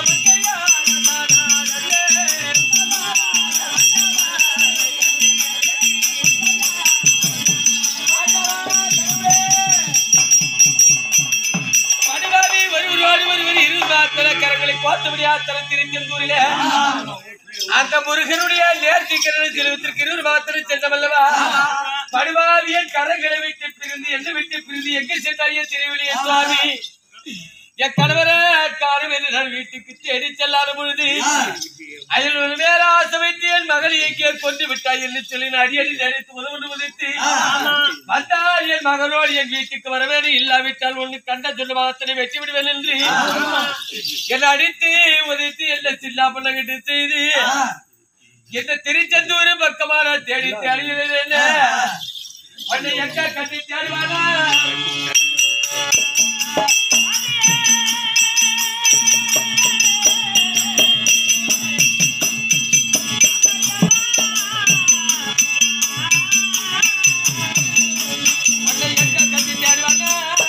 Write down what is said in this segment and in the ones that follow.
படுவாவி ஒருவரோடு ஒருவர் இருபாத்திர கரங்களை கோத்தபடி ஆத்தர திருச்செந்தூரிலே அந்த முருகனுடைய நேர்த்திக்கிற செல்வத்திற்கு இருவர் மாத்திரம் சென்றமல்லவா படுவாவியன் கரங்களை விட்டு பிரிந்து என்ன விட்டு பிரிந்து எங்க சென்றாய திருவிழிய சுவாமி என் கணவரை காரம் என்று நான் வீட்டுக்கு தேடி செல்லாத பொழுது அதில் ஒரு நேர ஆசை வைத்து என் மகள் எங்கே கொண்டு விட்டாய் என்று சொல்லி நான் அடியடி நினைத்து உதவு உதைத்து வந்தால் என் மகளோடு என் வீட்டுக்கு வர வேண்டும் இல்லாவிட்டால் ஒண்ணு கண்ட சொல்ல மாத்திரை வெற்றி விடுவேன் என்று என்னை அடித்து உதைத்து என்ன சில்லா பண்ண செய்து என்ன திருச்செந்தூர் பக்கமான தேடி தேடுகிறேன் உன்னை எங்க கட்டி தேடுவானா உன்னை எங்க கட்டி தேடுவானா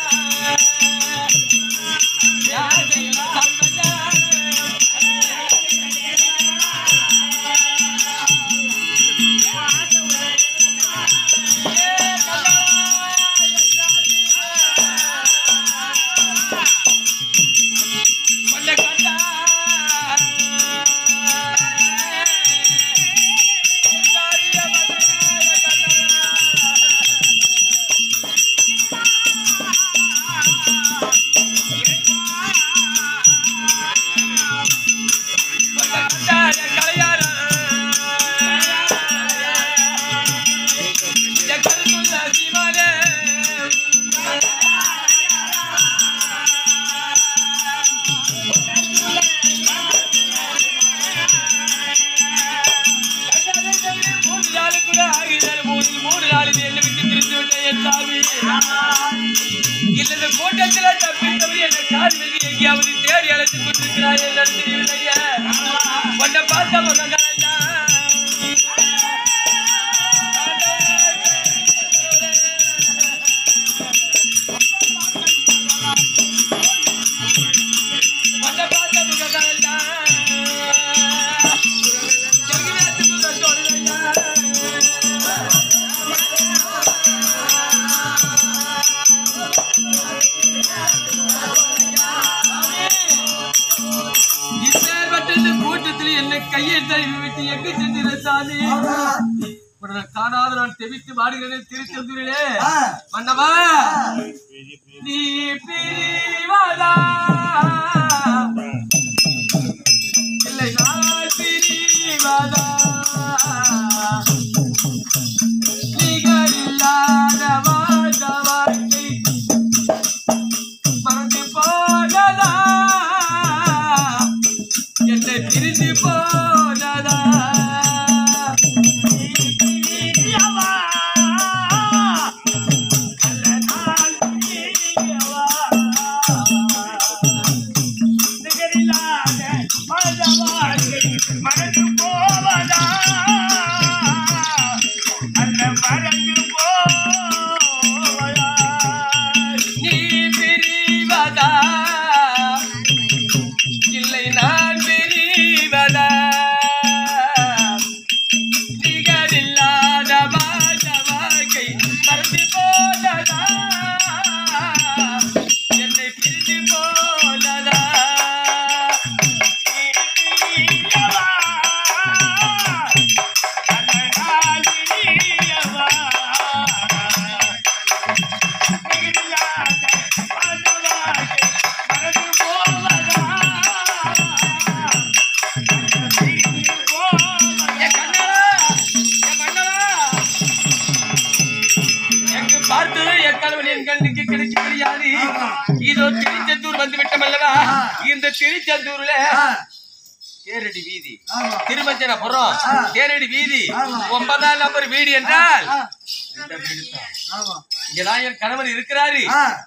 யார் கையில சாப்பிட்டா? கொல்ல கண்டா. கொல்ல கண்டா, என் கலையாரா. என் கருத்துள்ள சிவனே. மூன்று நாள் கூட ஆகியதால் மூணு மூணு நாளில் என்னை விட்டு பிரிந்து விட்ட என் சாமி இல்ல இந்த கூட்டத்துல தப்பி தவறி என்னை கால் மீது எங்கேயாவது தேடி அழைத்து கொண்டிருக்கிறாய் என்னன்னு தெரியவில்லையே உன்னை பார்த்த முகங்கள் உன்னை பார்த்த முகங்கள் ஜெகநாத முகத்தோடு இப்பேற்பட்ட கூட்டத்தில் என்னை கையை தழுவி விட்டு எங்கு சென்ற சாமி உடனே காணாத நான் தெவித்து வாடுகிறேன் திருச்செந்தூரிலே மன்னவா நீ பிரிவாதா இல்லை நான் பிரிவாதா நிகரில்லாத வாழ்ந்த வாழ்க்கை மறந்து போனதா என்னை பிரிந்து போனதா மறந்து போவதா அந்த மறந்து போவதா நீ பிரிவதா இல்லை நான் பிரிவதா நிகரில்லாத வாழ்ந்த வாழ்க்கை மறந்து போனதா என்னை பிரிந்து போனதா என் கண்ணாளா, என் மன்னவா. எங்கு பார்த்து என் கணவன் என் கண்ணுக்கு கிடைக்க முடியாது இதோ திருச்செந்தூர் வந்து விட்டோம் அல்லவா இந்த திருச்செந்தூர்ல தேரடி வீதி திருமஞ்சனபுரம் தேரடி வீதி ஒன்பதாம் நம்பர் வீடு என்றால் இந்த வீடு தான். இங்கதான் என் கணவன் இருக்கிறாரு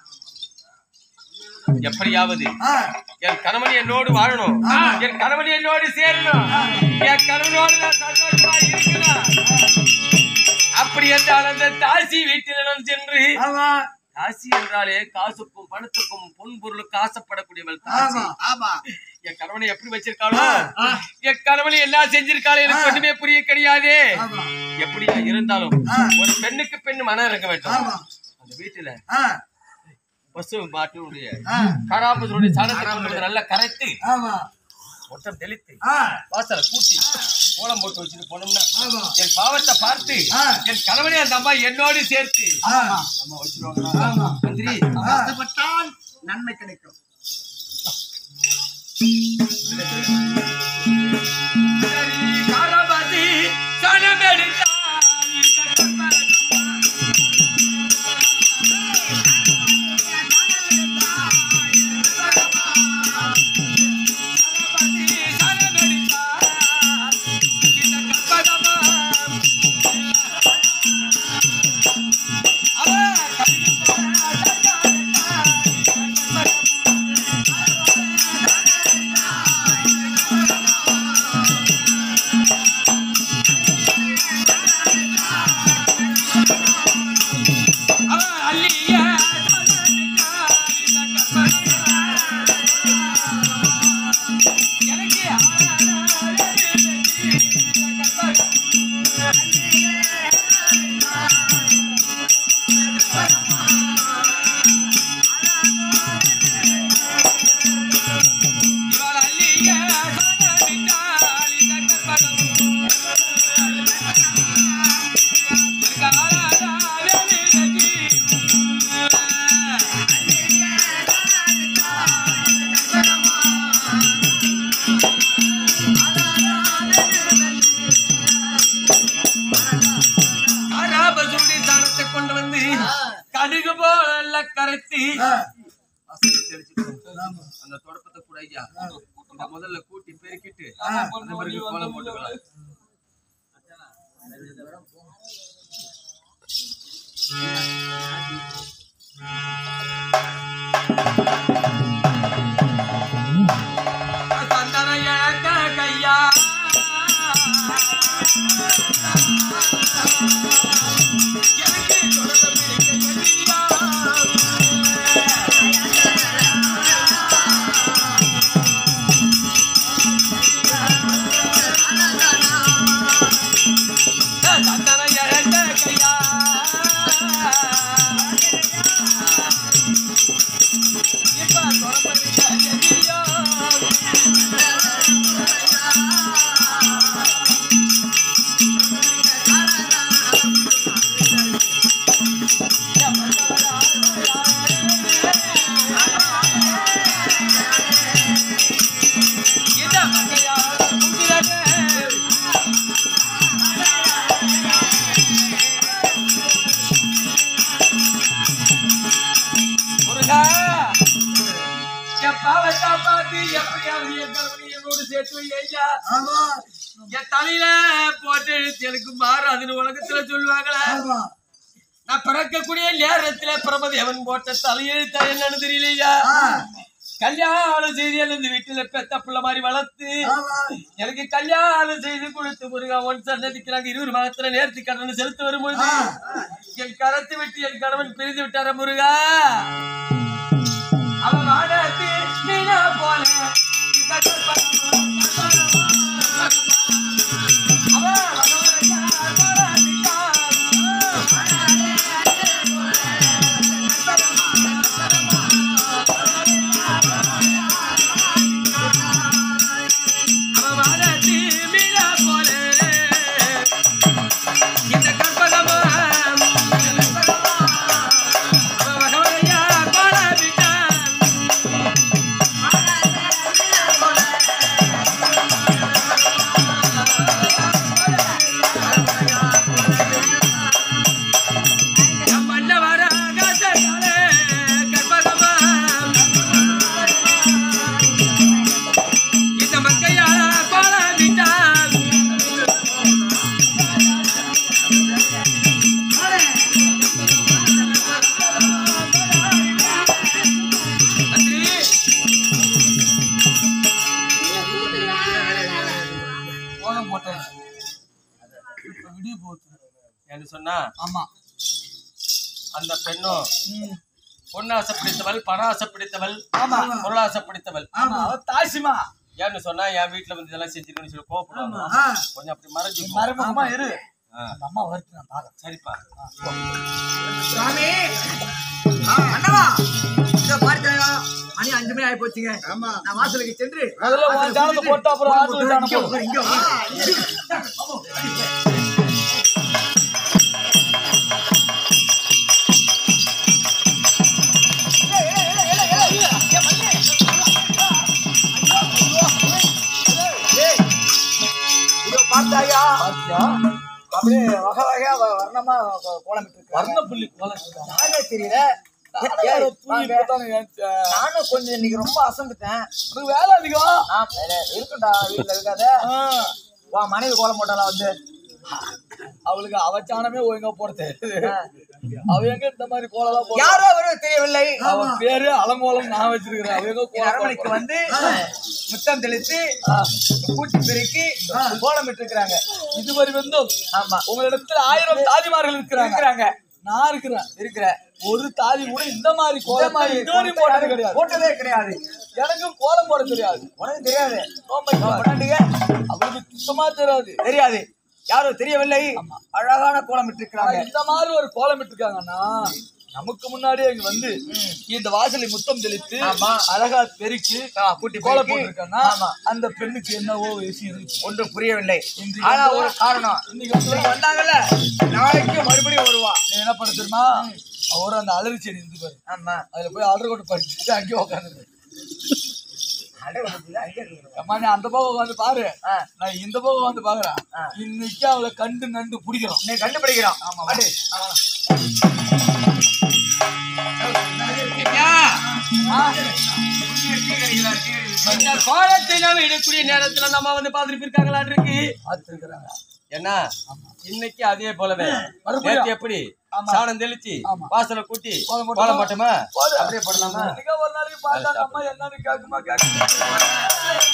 எப்படியாவது என் கணவன் என்னோடு வாழணும் என் கணவன் என்னோடு சேரணும் என் கணவனோடு நான் சந்தோஷமா இருக்கணும் அப்படி என்றால் அந்த தாசி வீட்டில் நான் சென்று தாசி என்றாலே காசுக்கும் பணத்துக்கும் பொன் பொருளுக்கு ஆசைப்படக்கூடியவள் தாசி என் கணவனை எப்படி வச்சிருக்காளோ என் கணவனை என்ன செஞ்சிருக்காளோ எனக்கு ஒண்ணுமே புரிய கிடையாது எப்படியா இருந்தாலும் ஒரு பெண்ணுக்கு பெண் மனம் இருக்க வேண்டும் அந்த வீட்டுல பசு மாட்டினுடைய கராபுடைய சாணத்தை கொண்டு வந்து நல்லா கரைத்து மொத்தம் தெளித்து வாசல கூட்டி கோலம் போட்டு வச்சுட்டு போனோம்னா என் பாவத்தை பார்த்து என் கணவனை அந்த அம்மா என்னோடு சேர்த்து அம்மா வச்சிருவாங்களா மந்திரி கஷ்டப்பட்டால் நன்மை கிடைக்கும் காரபதி சனமெடுத்தாய் அராபசுடைய சாணத்தை கொண்டு வந்து கடுகு போல கரைத்து வாசல்ல தெளிச்சிட்டு அந்த தொடப்பத்தை கூட ஐயா இத முதல்ல கூட்டி பெருக்கிட்டு அந்த பிறகு கோலம் போட்டுக்கலாம் சந்தன இழந்த கையா எனக்கு தொடர்ந்து பிடிக்க சந்தன இழந்த கையா இப்ப தொடர்ந்து பிடிக்க இந்த மங்கையார் கும்பிரனே. முருகா, என் பாவத்தை பார்த்து எப்படியாவது என் கணவனை என்னோடு சேர்த்து வை ஐயா. என் தலையில போட்டு இழுத்து எனக்கு மாறாதுன்னு உலகத்துல சொல்லுவாங்களே நான் பிறக்கக்கூடிய நேரத்துல பிரமதேவன் போட்ட தலையெழுத்தா என்னன்னு தெரியலையா கல்யாணம் செய்து இந்த வீட்டுல பெத்த பிள்ளை மாதிரி வளர்த்து எனக்கு கல்யாணம் செய்து கொடுத்து முருகா ஒன் சன்னதிக்கு நாங்க இருவர் மாத்திர நேர்த்தி கடன் செலுத்த வரும்போது என் கரத்து விட்டு என் கணவன் பிரிந்து விட்டார முருகா அவன் வாடத்து நீனா போல இந்த கற்பகம், அவன் வனவரையா போராடிட்டான். அவன் வாடத்து மீனா போல இந்த கற்பகமா அவன் வனவரையா போராடிட்டான். நம் மன்னவர ஆகாசத்தாலே கற்பகமா இந்த மங்கையாள கோலமிட்டான் நன்றி கோலம் போட்டேன் இப்ப விடிய போகுது என்று சொன்னா ஆமா அந்த பெண்ணும் பொன்னாசை பிடித்தவள் பணாசை பிடித்தவள் ஆமா. பொருளாசை பிடித்தவள் ஆமா அவ தாசிமா ஏன்னு சொன்னா என் வீட்டுல வந்து இதெல்லாம் செஞ்சிருக்கணும்னு சொல்லி கோவப்படுவாங்க ஆ, கொஞ்சம் அப்படி மறைஞ்சு மறைமுகமா இரு ஆ, அந்த அம்மா வருத்து நான் பாக்குறேன் சரிப்பா சாமி அண்ணா இத பார்த்தா மணி அஞ்சு மணி ஆகி போச்சுங்க நான் வாசலுக்கு சென்று முதல்ல உன் ஜாதகத்தை போட்டு அப்புறம் ஆத்துல ஜாதகம் இங்க போடு. வா, இங்க வா. இதோ பார்த்தாயா பாத்தியா? அப்படியே வகை வகையா வ- வர்ணமா கோ- கோலமிட்டு இருக்காங்க. வர்ண புள்ளி கோலம். நானே தெரியல ஏ- நானும் ஏய், ஒரு தூங்கி வாங்க. இப்பதானே ஏன்ச்சேன். நானும் கொஞ்சம் இன்னைக்கு ரொம்ப அசந்துட்டேன் உனக்கு வேலை அதிகம் ஆ, வேற இருக்குடா வீட்டுல இருக்காத ஆ. வா மனைவி கோலம் போட்டாலாம் வந்து அவளுக்கு அவச்சானமே ஒழுங்கா போட தெரியாது அவ எங்க இந்த மாதிரி கோலம் போட யாரோ அவரு தெரியவில்லை அவ பேரு அலங்கோலம் நான் வச்சிருக்கிறேன் அவ எங்க என் கோலம் அரண்மனைக்கு போட வந்து முத்தம் தெளித்து கூட்டி பெருக்கி கோலமிட்டு இருக்கிறாங்க இதுவரை வந்தும் ஆமா உங்களிடத்துல ஆயிரம் தாதிமார்கள் இருக்கிறாங்க இருக்கிறாங்க நான் இருக்கிறேன் இருக்கிற ஒரு தாதி கூட இந்த மாதிரி இந்த கோலம் மாதிரி இதுவரையும் போட்டது கிடையாது போட்டதே கிடையாது எனக்கும் கோலம் போட தெரியாது உனக்கு தெரியாது Oh my God. கொண்டாண்டிங்க அவளுக்கு சுத்தமா தெரியாது தெரியாது யாரோ தெரியவில்லை அழகான கோலமிட்டு ஆனா இருக்கிறாங்க இந்த மாதிரி ஒரு கோலம் இருக்காங்கன்னா நமக்கு முன்னாடியே இங்க வந்து இந்த வாசலை முத்தம் தெளித்து ஆமா. அழகா பெருக்கி ஆ, கூட்டி கோலம் பெருக்கி. போட்டிருக்காங்கன்னா ஆமா. அந்த பெண்ணுக்கு என்னவோ வயசு இருக்கு ஒன்றும் புரியவில்லை இன்றைக்கு ஆனா வந்து- ஒரு காரணம் இன்னைக்கு வந்து இன்னைக்கு வந்தாங்கல்ல நாளைக்கு மறுபடியும் வருவா நீ என்ன பண்ண தெரியுமா அவரு அந்த அலறி செடி இருந்து பாரு ஆமா அதுல போய் அலறு கொண்டு படிச்சுட்டு அங்கேயே உட்காந்து அடே, உனக்கு இது அங்கே இருக்கு. அம்மா நீ அந்த பக்கம் உட்காந்து பாரு ஆ. நான் இந்த பக்கம் வந்து பாக்குறேன் ஆ. இன்னைக்கு அவளை கண்டு நண்டு பிடிக்கிறோம் நீ கண்டுபிடிக்கிறோம் அடே, ஐயா, இந்த கோலத்தை நாம் இடக்கூடிய நேரத்துல நம்ம வந்து பார்த்துட்டு இருக்காங்களான் இருக்கு பார்த்துருக்குறாங்க என்ன இன்னைக்கு அதே போலவே மறுபடியும். நேத்து எப்படி ஆமா. சாணம் தெளிச்சு ஆமா. வாசலை கூட்டி கோலம் போட்டோமா? கோலம் போட்டோமா போடு. அப்படியே போடலாமா இன்னைக்கு ஒரு நாளைக்கு பார்த்தா அந்த அம்மா என்னன்னு கேட்குமா கேட்குமா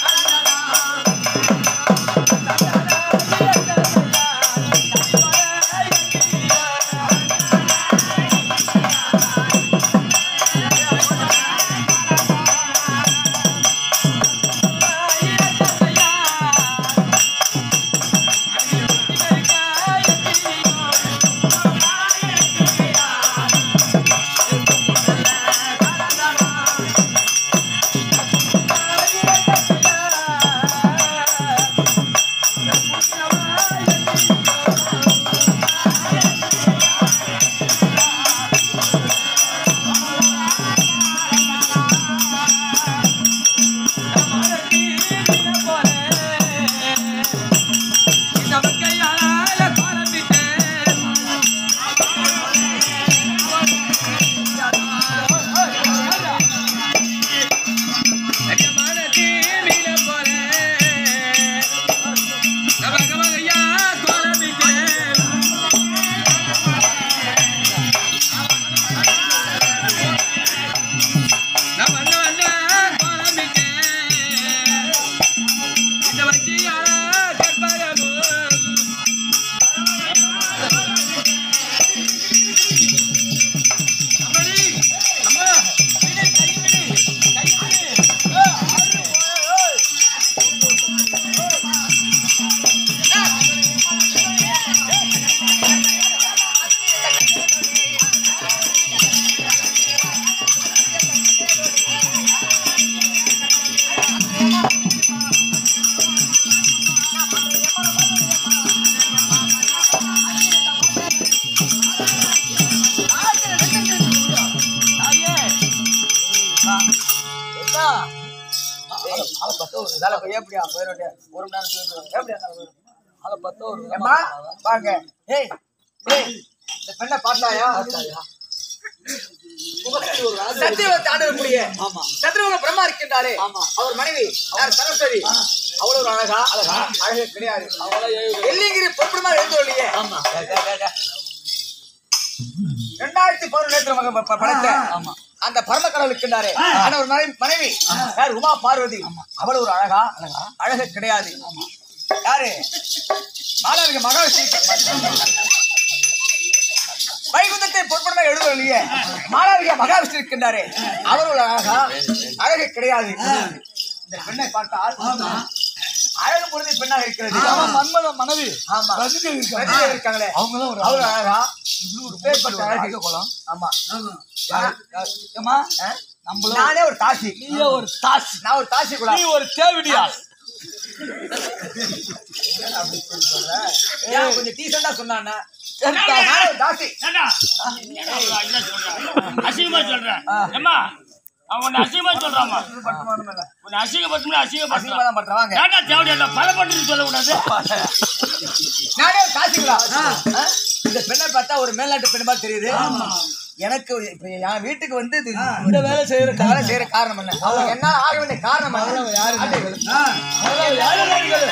இதால போய் எப்படியா போயிட வேண்டிய ஒரு மணி நேரம் சொல்லிட்டு எப்படியா இருந்தாலும் போயிடும். அதை பார்த்தா ஒரு ஏம்மா வாங்க ஏய் ஏய் இந்த பெண்ணை பார்த்தாயா சத்தியவத்தை ஆடக்கூடிய ஆமா சத்ருவன பிரம்மா இருக்கின்றாரே ஆமா. அவர் மனைவி யார் சரஸ்வதி அவ்வளவு ஒரு அழகா அழகா அழகு கிடையாது அவளை ஏழு வெள்ளிங்கிரி பொறுப்புமா எழுந்து இல்லையே ஆமா ரெண்டாயிரத்தி பதினொன்று நேற்று மகன் ப- ப- படைத்த ஆமா. அந்த பரம கடவுள் இருக்கின்றாரே ஆனா ஒரு மனைவி மனைவி யார் உமா பார்வதி அவள் ஒரு அழகா அழகு கிடையாது யாரு மாலாவிக மகாவிஷ்ணு வைகுந்தத்தை பொறுப்புடமா எழுதலையே மாலாவிக மகாவிஷ்ணு இருக்கின்றாரே அவர் ஒரு அழகா அழகு கிடையாது இந்த இந்த பெண்ணை பார்த்தால் அழகு பொழுது பெண்ணாக இருக்கிறது அவன் மன்மத மனைவி ஆமா ரஜினி இருக்காங்க ரஜினி இருக்காங்களே அவங்களும் ஒரு அவரு அழகா ஒரு பேர்பட்ட அழகு குளம் ஆமா ஏமா ஆ? நம்மளும் நானே ஒரு தாசி நீயே ஒரு தாசி நான் ஒரு தாசி கூட நீ ஒரு தேவிடியாள் ஏன் கொஞ்சம் டீசெண்டா சொன்னானே சரி, தாசி. நானே ஒரு தாசி ஏண்டா? என்ன சொல்ற? அசிங்கமா சொல்றேன் ஏம்மா அவன் உன்னை அசிங்கமா சொல்றாமா உன்னை அசிங்கப்படுத்தணும் அசிங்கப்படுத்தலாம் அசிங்கமா தான் பண்றேன் வாங்க ஏண்டா தேவையா பல பண்ணுறது சொல்லக்கூடாது நானே ஒரு தாசிங்களா ஆ? இந்த பெண்ணை பார்த்தா ஒரு மேல்நாட்டு பெண் மாதிரி தெரியுது எனக்கு இப்ப என் வீட்டுக்கு வந்து இது இந்த வேலை செய்யற இந்த வேலை செய்யற காரணம் என்ன அவங்க என்ன ஆக வேண்டிய காரணம் என்ன? யாரு அது யாரு நடிகர்?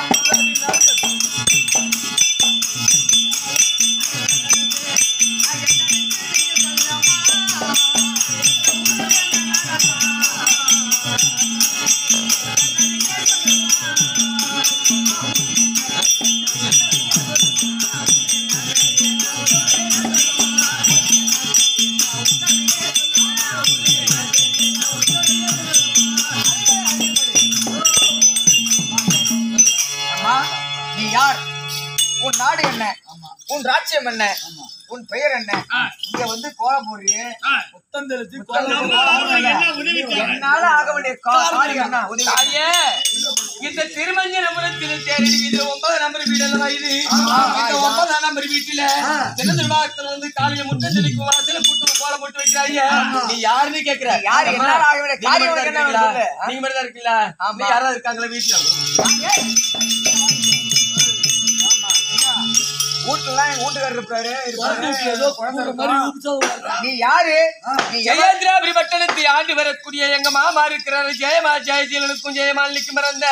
அம்மா, நீ யார் உன் நாடு என்ன உன் ராஜ்யம் என்ன உன் பெயர் என்ன இங்க வந்து கோலம் போடுறியே முத்தம் தெளிச்சு நம்ம ஊர்ல என்ன உதவி தேவை? என்னால ஆக வேண்டிய கா- காரியம் என்ன உதவி தாயே இந்த திருமஞ்ச நம்பரத்தில் தேடி வீட்டுல ஒன்பது நம்பர் வீடு அல்லவா இது இந்த ஒன்பதாம் நம்பர் வீட்டுல சின்ன நிர்வாகத்துல வந்து காலையில முட்டை தெளிக்கும் வாசல போட்டு கோலம் போட்டு வைக்கிறாங்க நீ யாருன்னு கேக்குற யாரு? அம்மா, என்னால ஆக வேண்டிய நீங்க காரியம் மட்டும் என்ன இருக்கீங்களா? சொல்லு, ஆ? நீங்க மட்டும் தான் இருக்கீங்களா நீ யாராவது இருக்காங்களா வீட்டுல வீட்டுல எங்க வீட்டுக்காரர் இருப்பாரு இருப்பாரு. ஏதோ குழந்தை கூற மாதிரி இருக்கும். ஊப்பிச்சது நீ யாரு நீ எவ- ஜெயேந்திராபுரி பட்டணத்தை ஆண்டு வரக்கூடிய எங்க மாமா இருக்கிறாரு ஜெயமா ஜெயசீலனுக்கும் ஜெயமாலினிக்கும் பிறந்த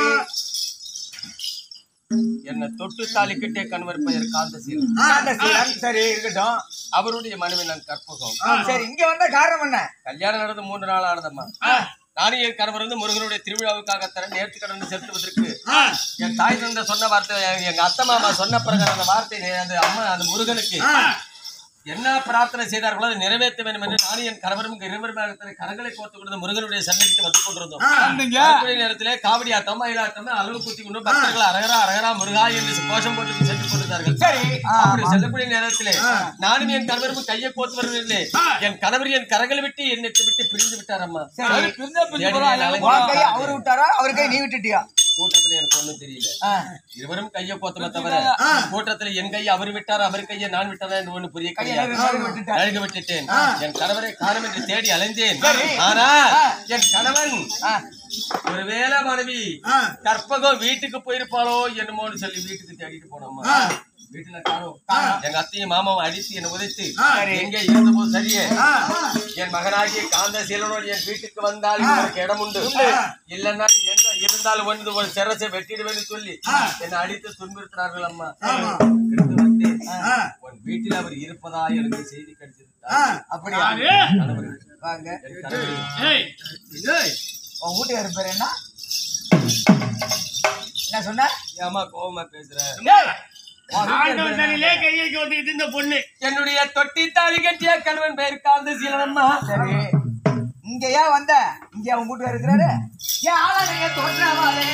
என்ன தொட்டு தாலி கட்டிய கணவர் பெயர் காந்தசீலன் அந்த சீலன், சரி இருக்கட்டும் அவருடைய மனைவி நான் கற்பகம் சரி இங்க வந்த காரணம் என்ன கல்யாணம் நடந்து மூன்று நாள் ஆனதம்மா நானும் என் கணவர் வந்து முருகனுடைய திருவிழாவுக்காக தர நேர்த்தி கடன் செலுத்துவதற்கு என் தாய் தந்தை சொன்ன வார்த்தை எங்க அத்தை மாமா சொன்ன பிறகு அந்த வார்த்தை நே- அந்த அம்மா அந்த முருகனுக்கு என்ன பிரார்த்தனை செய்தார்களோ அதை நிறைவேற்ற வேண்டும் என்று நானும் என் கணவரும் இருவருமாக கரங்களை கோர்த்து கொண்டு முருகனுடைய சன்னதிக்கு வந்து கொண்டிருந்தோம் வரக்கூடிய நேரத்திலே காவடி ஆட்டம் மயிலாட்டம் அளவு குத்தி கொண்டு பக்தர்கள் அரகரா அரகரா முருகா என்று கோஷம் போட்டு சென்று கொண்டிருந்தார்கள் சரி அப்படி செல்லக்கூடிய நேரத்திலே நானும் என் கணவரும் கையை கோத்து வருவதில்லை என் கணவர் என் கரங்களை விட்டு என்னை விட்டு பிரிந்து விட்டார் அம்மா சரி பிரிஞ்ச பிரிஞ்சு ஏடி, போறோம் நாளைக்கு உன் கையை அவரு விட்டாரா அவரு கை நீ விட்டுட்டியா கூட்டத்துல எனக்கு ஒண்ணும் தெரியல ஆ. இருவரும் கையை கோத்தமே தவிர கூட்டத்துல என் கையை அவர் விட்டார் அவர் கையை நான் விட்டாரா என்று ஒண்ணு புரிய கையை கிடையாது நழுவி விட்டுட்டார். நழுக விட்டுட்டேன் என் கணவரை காணும் என்று தேடி அலைந்தேன் ஆனா என் கணவன் ஆ. ஒருவேளை மனைவி கற்பகம் வீட்டுக்கு போயிருப்பாளோ என்னமோன்னு சொல்லி வீட்டுக்கு தேடிட்டு போனோம்மா வீட்டுல காணோம் எங்க அத்தையும் மாமாவும் அடித்து என்னை உதைத்து எங்க இருந்த போது சரியே என் மகனாகிய காந்த சீலனோடு என் வீட்டுக்கு வந்தால் இவருக்கு இடம் உண்டு இல்லைன்னா எங்க இருந்தாலும் வந்து ஒரு சிரசை வெட்டிடுவேன்னு சொல்லி என்னை அடித்து துன்புறுத்தினார்கள் அம்மா எடுத்து வந்து உன் வீட்டில் அவர் இருப்பதா எனக்கு செய்தி கிடைச்சிருந்தா அப்படியா கணவர் வாங்க என் கணவர் ஏய் உன் வீட்டுக்காரர் பேர் என்ன என்ன சொன்ன ஏமா கோவமா பேசுற டேய், உன் வீட்டுக்காரர் ஆண்டவன் பேர் என்ன? தலையிலே கையை கோத்திக்கிட்டு இந்த பொண்ணு என்னுடைய தொட்டி தாலி கட்டிய கணவன் பெயர் காந்த சீலனம்மா சரி இங்க ஏன் வந்த இங்க உன் வீட்டுக்காரர் இருக்கிறாரு ஏன் ஆளாங்க தோற்றாவாலே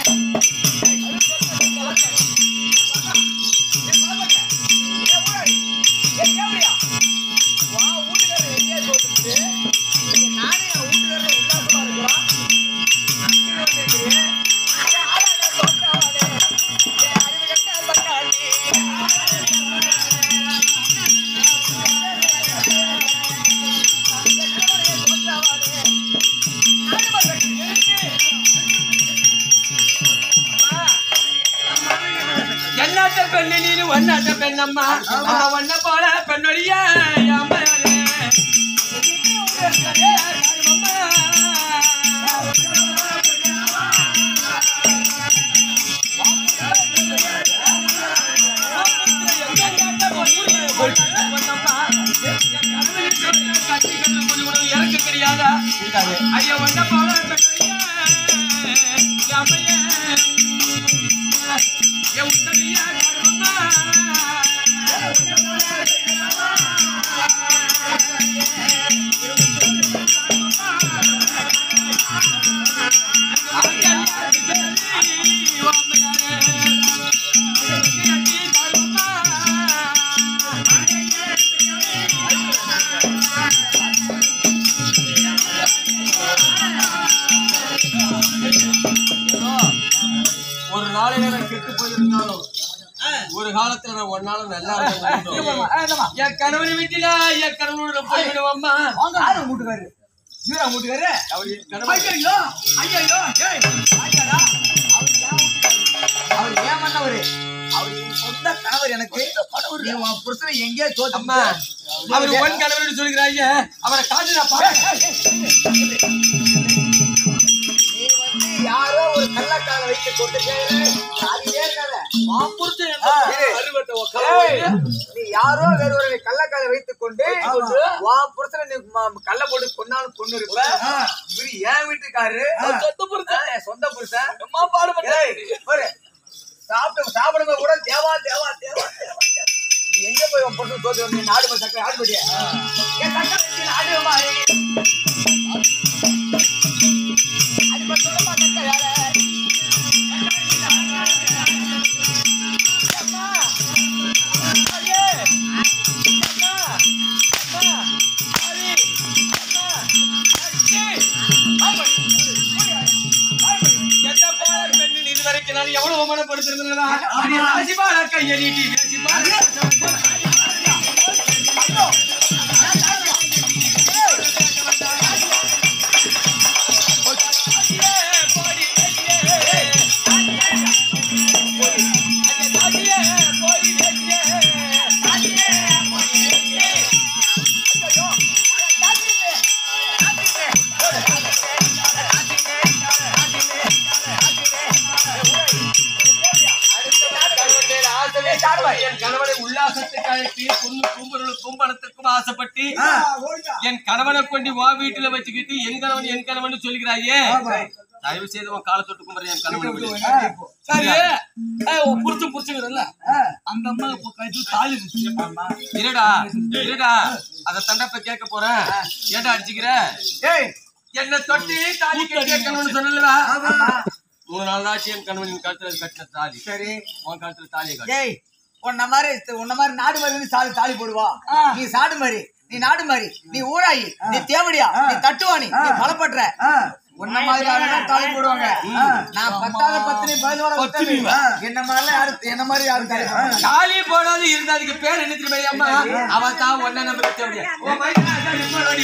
என்னாத்த பெண்ணு நீனு ஒன்னாத்த பெண்ணம்மா அம்மா ஒன்ன போல பெண்ணொழிய அம்மையாரே. எனக்கு தெரியாதா ஐயா ஒன்ன போல பெண்ணொழிய அம்மையே என் உத்தமையா கருமம்மா. ஆ நாளையில நான் கெட்டு போயிருந்தாலும் ஒரு காலத்துல நான் ஒன்னால நல்லா இருந்தேன். என் கணவன் வீட்டில என் கணவனோட போய்விடுவோம்மா யாரு உங்க வீட்டுக்காரு இவரா உங்க வீட்டுக்காரு அவர் என் கணவன் ஐயோ ஐயோ ஏய் ஆச்சாடா அவர் ஏன் வீட்டுக்காரு அவர் ஏன் பண்ணவரு அவர் என் சொந்த கணவர் எனக்கு நீ உன் புருஷனை எங்கேயோ தோத்து அம்மா அவர் ஒன் கணவன் சொல்லுகிறாங்க அவரை காட்டு நான் பார்க்கிறேன். நீ வந்து யாரோ ஒரு கள்ளக்கால வைத்து கொண்டு சாதியே இருக்காத ஆ. ஏய், நீ யாரோ வேற ஒரு கள்ளக்கால வைத்துக் கொண்டு உன் புருஷனை நீ ம- கள்ள போட்டு கொன்னாலும் கொண்டு இருப்ப இவரு என் வீட்டுக்காரரு சொந்த புருஷன் என் சொந்த புருஷன் ஏய், பாரு, சாப்பிட்டு சாப்பிடுங்க கூட தேவா தேவா தேவா தேவா. நீ எங்க போய் உன் புருஷன் தோத்து வந்து நாடு போய் சக்கரை ஆடு போட்டியா என் சக்கரை வச்சு ஆடு மாதிரி அது மட்டும் சொல்ல மாட்டேன் யார என்ன போல பெண்ணின் இதுவரைக்கும் நான் எவ்வளவு அவமானப்படுத்திருந்தேனா? அடி ராசிபால கையை நீட்டி பேசிப்பாரு. என் கணவனை உல்லாசத்துக்காக பொண்ணு கும்பலுக்கும் பணத்துக்கும் ஆசைப்பட்டு என் கணவனை கொண்டு வா வீட்டுல வச்சுக்கிட்டு என் கணவன் என் கணவன் சொல்லுகிறாயே தயவு செய்து உன் காலை தொட்டு கும்புற என் கணவனை விடு. சரி ஏய், உன் புருஷன் புடிச்சுக்கிறல்ல அந்த அம்மா இப்போ கைத்து தாலி குடிச்சு இருடா இருடா அத தண்டப்ப கேட்க போறேன் ஏன்டா அடிச்சுக்கிற ஏய் என்ன தொட்டு தாலி கட்டிய கணவன் சொல்லலடா மூணு நாள் ஆச்சு என் கணவன் என் கழுத்துல கட்டின தாலி சரி உன் கழுத்துல தாலியை கட்டு ஏய் உன்ன மாதிரி உன்ன மாதிரி நாடு மாதிரி வந்து சாலி தாலி போடுவா நீ சாடு மாதிரி நீ நாடு மாதிரி நீ ஊராயி நீ தேவடியா நீ தட்டுவாணி நீ பலப்பற்ற உன்ன மாதிரி ஆளுங்க தாலி போடுவாங்க நான் பத்தாவது பத்தினி பதினோட பத்தினி என்ன மாதிரி யாரு என்ன மாதிரி யாரும் தாலி போட மாட்டாங்க. தாலி போடாது இருந்தா அதுக்கு பேர் என்ன தெரியுமா அம்மா அவன் தான் ஒன்ன நம்பர் தேவையா ஓ மைனா அதான் இப்ப ரெடி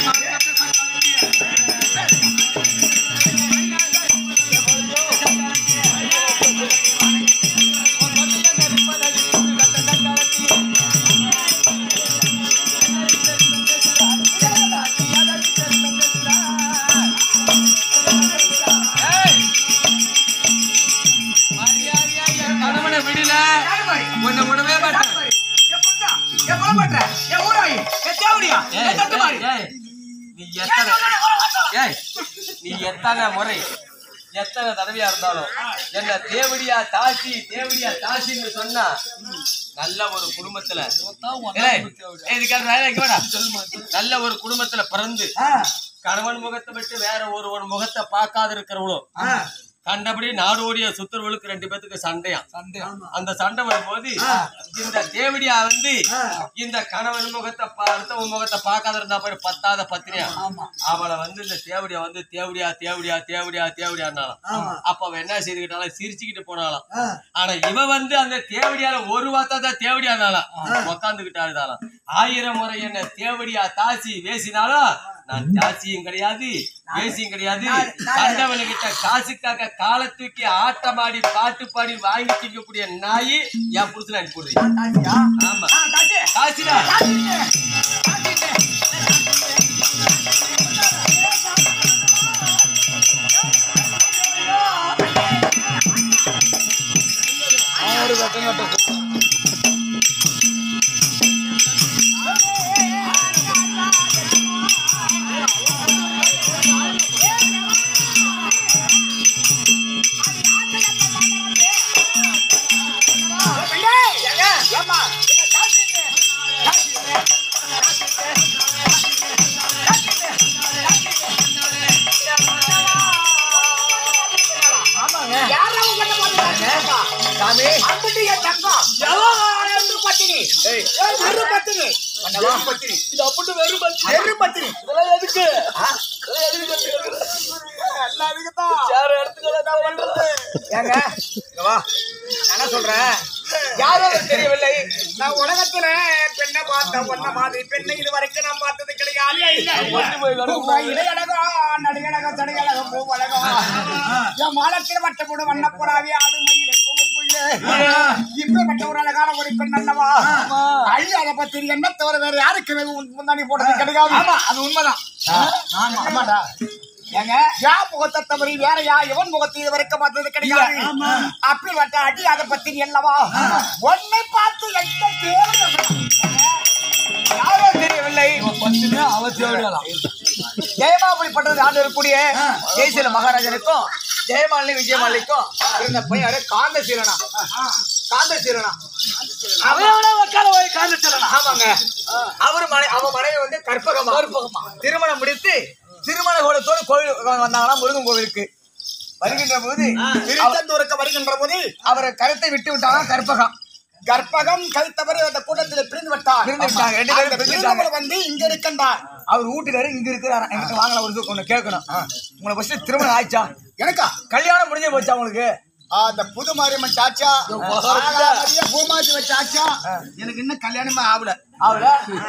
கணவனை விடல நாடு மாதிரி உன்னை விடவே மாட்டேன் நாடு மாதிரி. என் பொண்ணா, என் பலப்பற்ற என் ஊராயி என் தேவடியா ஏய், என் தட்டு மாதிரி ஏய், நீ எத்தனை ஏய், நீ எத்தனை முறை எத்தனை தடவையா இருந்தாலும் என்ன தேவடியா தாசி தேவடியா தாசின்னு சொன்னா நல்ல ஒரு குடும்பத்துல ஏய், ஏய், இதுக்காக வேலை இங்க வாடா. நல்ல ஒரு குடும்பத்துல பிறந்து கணவன் முகத்தை விட்டு வேற ஒரு ஒரு முகத்தை பார்க்காத இருக்கிறவளோ கண்டபடி நாடோடிய சுத்தர்களுக்கு ரெண்டு பேத்துக்கு சண்டையா அந்த சண்டை வரும்போது இந்த தேவடியா வந்து இந்த கணவன் முகத்தை பார்த்த உன் முகத்தை பார்க்காத இருந்தா போய் பத்தாத பத்தினியா அவளை வந்து இந்த தேவடியா வந்து தேவடியா தேவடியா தேவடியா தேவடியான்னாலாம் அப்ப அவ என்ன செய்துக்கிட்டாலும் சிரிச்சுக்கிட்டு போனாலாம் ஆனா இவ வந்து அந்த தேவடியால ஒரு வார்த்தை தான் தேவடியானாலாம் உக்காந்துக்கிட்டு அழுதாலாம் ஆயிரம் முறை என்ன தேவடியா தாசி வேசினாலும் நான் தாசியும் கிடையாது வேசியும் கிடையாது கண்டவனுக்கிட்ட காசுக்காக காலை தூக்கி ஆட்டமாடி பாட்டு பாடி வாங்கி திங்கக்கூடிய நாயி என் புருஷன் அனுப்பி போடுறீங்க தாச்சியா ஆமா ஆ, தாச்சி காசுடா ஒரு வெக்கம் கட்ட சாமி அம்பிட்டு என் தங்கம் எவ்வளவு பத்தினி வெறும் பத்தினி பண்ணவா பத்தினி இது அப்படி வெறும் பத்தி. வெறும் பத்தினி இதெல்லாம் எதுக்கு இதெல்லாம் எதுக்கு கத்துக்கிறது? எல்லா அதுக்குதான் வேற இடத்துக்கு எல்லாம் என்ன பண்றது ஏங்க இங்க வா நான் என்ன சொல்றேன் யாரோ எனக்கு தெரியவில்லை நான் உலகத்துல பெண்ணை பார்த்த ஒன்ன மாதிரி பெண்ணை இது வரைக்கும் நான் பார்த்தது கிடையாது இடையழகம் நடிகழகம் தடையழகம் பூவழகம் என் மாலத்தில் வட்டப்படும் வண்ணப்புறாவி ஆடு மயில இப்பேற்பட்ட ஒரு அழகான ஒரு பெண் அல்லவா அழியாத பத்தி என்ன தவிர வேற யாருக்கு முன்னாடி போட்டது கிடையாது ஆமா அது உண்மைதான் ஆமா ஆமாடா ஏங்க யா முகத்தை தவறி வேற யா எவன் முகத்தை இது வரைக்கும் பார்த்தது கிடையாது அப்படி வட்ட அடி அதை பத்தி அல்லவா உன்னை பார்த்து எந்த தேவை யாரோ தெரியவில்லை பத்துமே அவசியம் ஜெயமாபுரிப்பட்டது ஆண்டு இருக்கக்கூடிய ஜெயசீல மகாராஜனுக்கும் ஜெயமாலினி விஜயமாலிக்கும் இருந்த பையன் காந்தசீலனா காந்தசீலனா ஆமாங்க அவர் மனை அவ மனைவி வந்து கற்பகமா கற்பகமா திருமணம் முடித்து திருமண கோலத்தோடு கோவில் வந்தாங்கன்னா முருகன் கோவிலுக்கு வருகின்ற போது திருச்செந்தூருக்கு வருகின்ற போது அவரை கருத்தை விட்டு விட்டாங்க கற்பகம் கற்பகம் கழுத்தவரை அந்த கூட்டத்தில் பிரிந்து விட்டார் பிரிந்து விட்டாங்க. ரெண்டு பேரும் அந்த பிரிந்துட்டாங்க. பிரிந்தவர் வந்து இங்க இருக்கின்றார் அவர் வீட்டுக்காரு இங்க இருக்கிறாரா என்கிட்ட வாங்கல ஒரு இது ஒண்ணு கேட்கணும் உங்களை ஃபர்ஸ்ட் திருமணம் ஆயிடுச்சா எனக்கா கல்யாணம் முடிஞ்சே போச்சா உங்களுக்கு ஆ, அந்த புது மாரியம்மன் சாச்சா ஆகாமரியா பூமாஜி வச்ச சாச்சா எனக்கு இன்னும் கல்யாணமே ஆகல அவள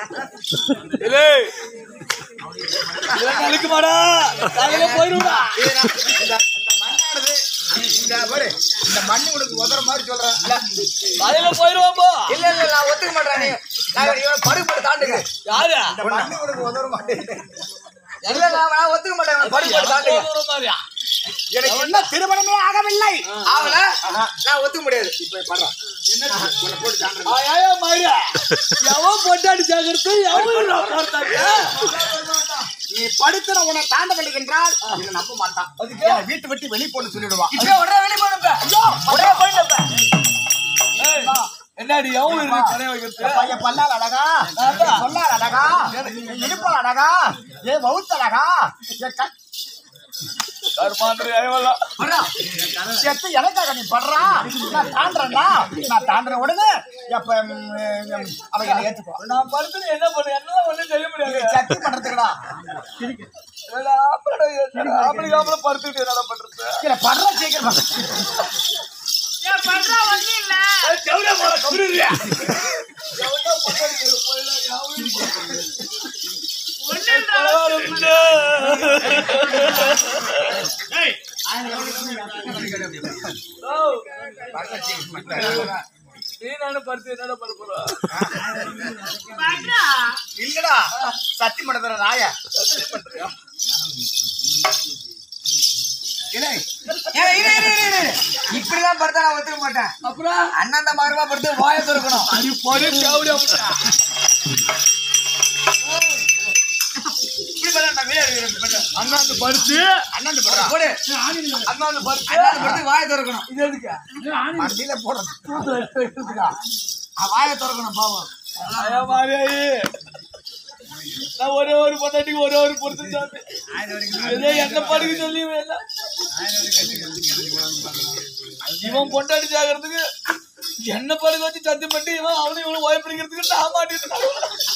அழுக்குமாடா காலையில போயிருவா இந்த மண்ணானது இந்த பாரு இந்த மண்ணு உனக்கு உதற மாதிரி சொல்றேன் காலையில போயிருவோம் போ இல்ல இல்ல நான் ஒத்துக்க மாட்டேன் நீ நான் இவன் படுபாடு தாண்டுங்க யாரு இந்த மண்ணு உனக்கு உதற மாட்டேங்குது இல்ல நான் நான் ஒத்துக்க மாட்டேன் இவன் படுபாடு தாண்டுங்க போற மாதிரியா எனக்கு இன்னும் திருமணமே ஆகவில்லை அவள நான் ஒத்துக்க முடியாது இப்ப பண்றேன் உன்னை போட்டு தாண்டுறேன். ஆயா மாயா எவன் பொட்டாடி ஜாகிரது எவன் பார்த்தாங்க நீ படுத்துற உன்னை தாண்ட வேண்டுகின்றால் இதை நம்ப மாட்டான் என்னை வீட்டு விட்டு வெளியே போன்னு சொல்லிடுவான் இப்ப உடனே வெளிய போடுப்ப உடனே போயிட்டப்ப என்னடி எவன் இருக்கு கடை வைக்கிறது பையன் பல்லால் அழகா சொல்லால் அழகா இடுப்பால் அழகா ஏ வவுத்து அழகா ஏ க- கருமாந்திரி ஐவல்லாம் செத்து எனக்காக நீ படுறா நான் தாண்டுறேன்னா நான் தாண்டுற உடனே எப்ப ம், ம், அவன் என்னை ஏத்துக்கோ நான் படுத்து என்ன பண்ண என்ன ஒண்ணும் செய்ய முடியாது சக்தி பண்றதுக்குடா ஆம்பளை ஆம்பளை படுத்துட்டு என்ன பண்றது இல்ல படுற சீக்கிரம் செவரே போல கபரியா நீ நானும் படுத்து என்னடா பண்ண போறா இல்லடா சத்தி பண்ற நாய இல்லை ஏய், இரு, இரு, இரு, இரு. இப்படிதான் படுத்தா நான் ஒத்துக்க மாட்டேன் அப்புறம் அண்ணாந்த மாறுவா படுத்து வாய திறக்கணும் அடி போடு செவரே இப்படி பண்ணா நான் வெளியே இருக்கிறேன் பண்ணு. அண்ணாந்து படுத்து அண்ணாந்து படுறா போடு அண்ணாந்து படுத்து அண்ணாந்த படுத்து வாய திறக்கணும் இது எதுக்கு மண்டியில போடுற அவன் வாய திறக்கணும் பாவம் ஐயா மாரியாயி நான் ஒரே ஒரு பொண்டாட்டிக்கு ஒரே ஒரு பொறுத்து சாமி ஏதோ என்ன படுக்க சொல்லி வேலை இவன் பொண்டாட்டி ஜாகிறதுக்கு என்ன படுக்க வச்சு சத்தியம் பண்ணி இவன் அவனை இவனும் ஓயப்பிடிக்கிறதுக்கு நான் மாட்டிட்டு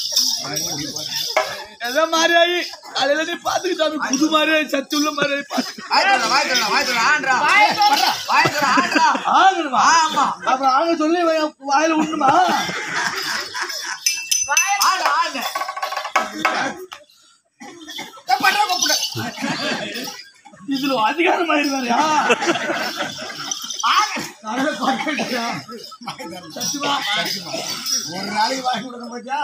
ஏதோ மாரியாயி காலையில நீ பாத்துக்க சாமி புது மாரியாயி சத்து உள்ள மாரியாயி பாத்துக்க வாய திறக்கணும் வாய திறக்கணும் வாய திறக்கணும் ஆன்றா வாய திறக்கணும் ஆன்றா ஆகணுமா ஆமா அப்புறம் ஆக சொல்லி இவன் வாயில விடணுமா ஆடு ஆடு பண்ற கூப்பிடு இதுல அதிகாரம் ஆயிருவாரியா ஒரு நாளைக்கு வாங்கி கொடுக்க போச்சா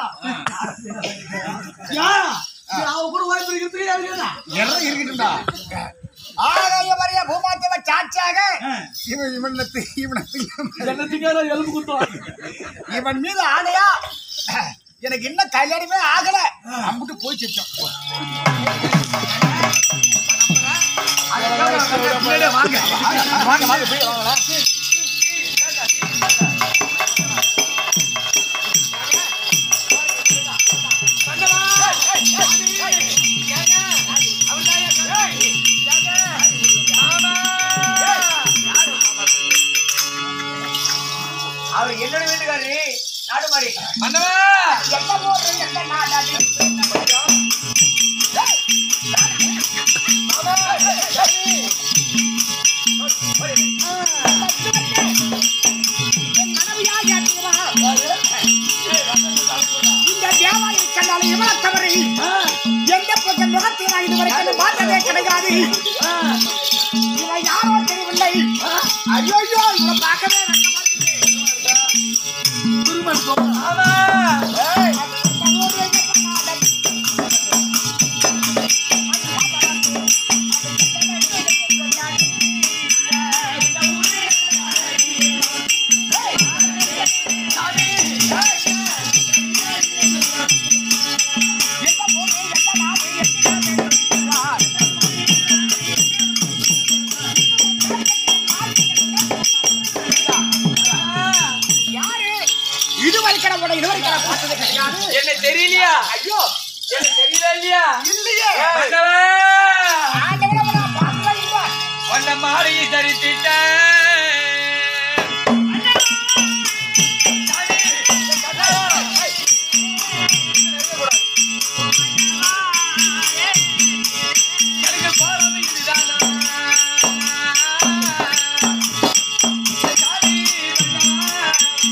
அவ கூட வாய்ப்பு இருக்கிறதுக்கு யாருக்கு என்ன? எல்லாம் இருக்கட்டும்டா ஆகாய வரைய பூமாத்தவ சாட்சியாக இவன் இவனுக்கு இவனுக்கு என்னத்துக்காக எலும்பு குத்துவான் இவன் மீது ஆணையா எனக்கு இன்னும் கல்யாணமே ஆகல அம்பிட்டு போய் சிச்சோம் முன்னாடியே வாங்க வாங்க வாங்க போய் வாங்கலாம் அவர் என்னோட வீட்டுக்காரி நாடு மாறி மன்னவா என்ன போடுறது என்ன நாடாடி ஆ ஐயோ ஐயோ இவனை பார்க்கவே வெக்கமா இருக்குது. ஆமா ஏய், அந்த ஊர்ல என்ன பண்ணாத? யாரு இதுவரைக்கும் நம்ம இதுவரைக்கும் பார்த்தது கிடையாது என்ன தெரியலையா ஐயோ என்ன தெரியல இல்லையா இல்லையே மன்னவா ஆண்டவனை நான் பார்த்ததே இல்லை உன்னை மாலையை தரித்திட்டேன் எனக்கு போறது இதுதானா? சாமி, மன்னவா.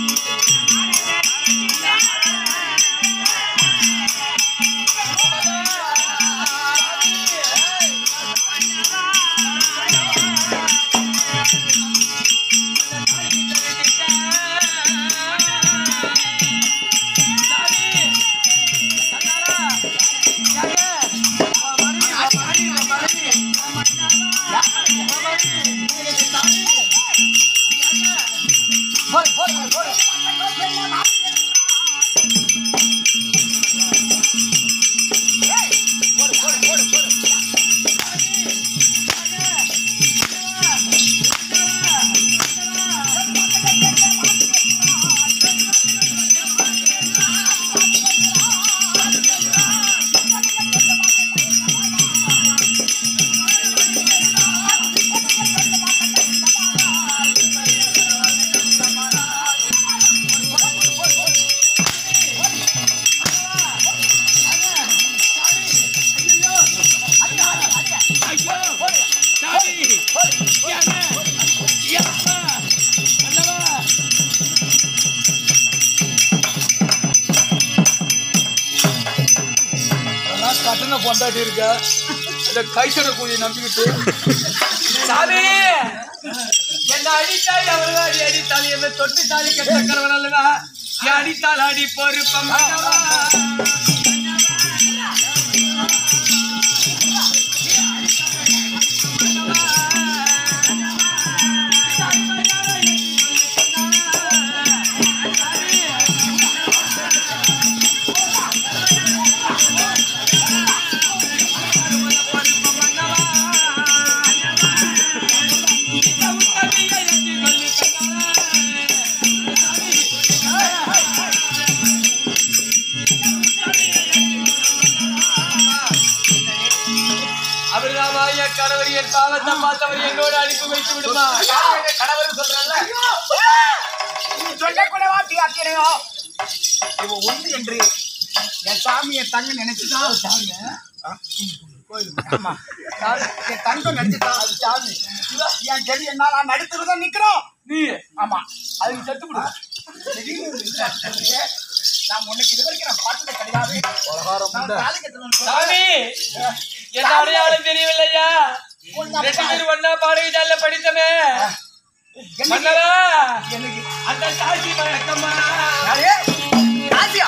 நான் கட்டண பொண்டாட்டி இருக்க இந்த கைசட கூலியை நம்பிக்கிட்டு சாமி என்ன அடித்தாய் அவர்கள் அடி அடித்தாள் என்ன தொட்டு தாலி கட்ட கணவன் அல்லவா என் அடித்தால் அடி பொறுப்பம் அவர்தாமா என் கணவர் என் பாவத்தை பார்த்தவர் என்னோடு அனுப்பி வைத்து விடுமா கணவர் சொல்றேன்ல நீ சொல்லக்கூட வாட்டி ஆக்கிறேன் இவன் ஒண்ணு என்று என் சாமியை தங்க நினைச்சுதான் சாமி ஆமா என் தங்கம் நினைச்சுதான் அது சாமி என் கெளி என்ன நான் நடுத்துறதான் நிக்கிறோம் நீ ஆமா அதுக்கு செத்து விடு நான் உனக்கு இது வரைக்கும் நான் பார்த்தது கிடையாது நான் தாலி கட்டணும்னு சொல்றேன். சாமி என்ன அடையாளம் தெரியவில்லையா ரெண்டு பேரும் ஒன்னா பாடகிதால படித்தமே மன்னரா எனக்கு அந்த சாட்சி மயக்கம்மா யாரு? ராஜியா?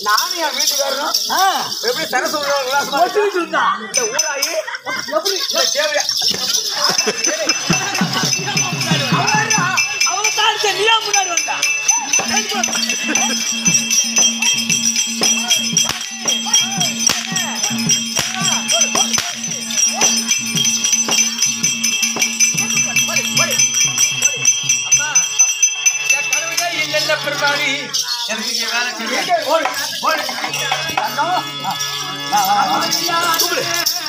நானும் என் வீட்டுக்காரரும் ஆ, எப்படி சரசு ஒட்டிக்கிட்டு இருந்தா. இந்த ஊராயி எப்படி இந்த தேவையா அவனை தான் அடிச்ச, நீயா முன்னாடி வந்தா அம்மா என் கனவுல இல்லைல்ல பெருமாளி எனக்கு இங்க வேலை செய்ய ஓடு, ஓடு. தங்கம். ஆ, வா, வா, வா. கூப்பிடு.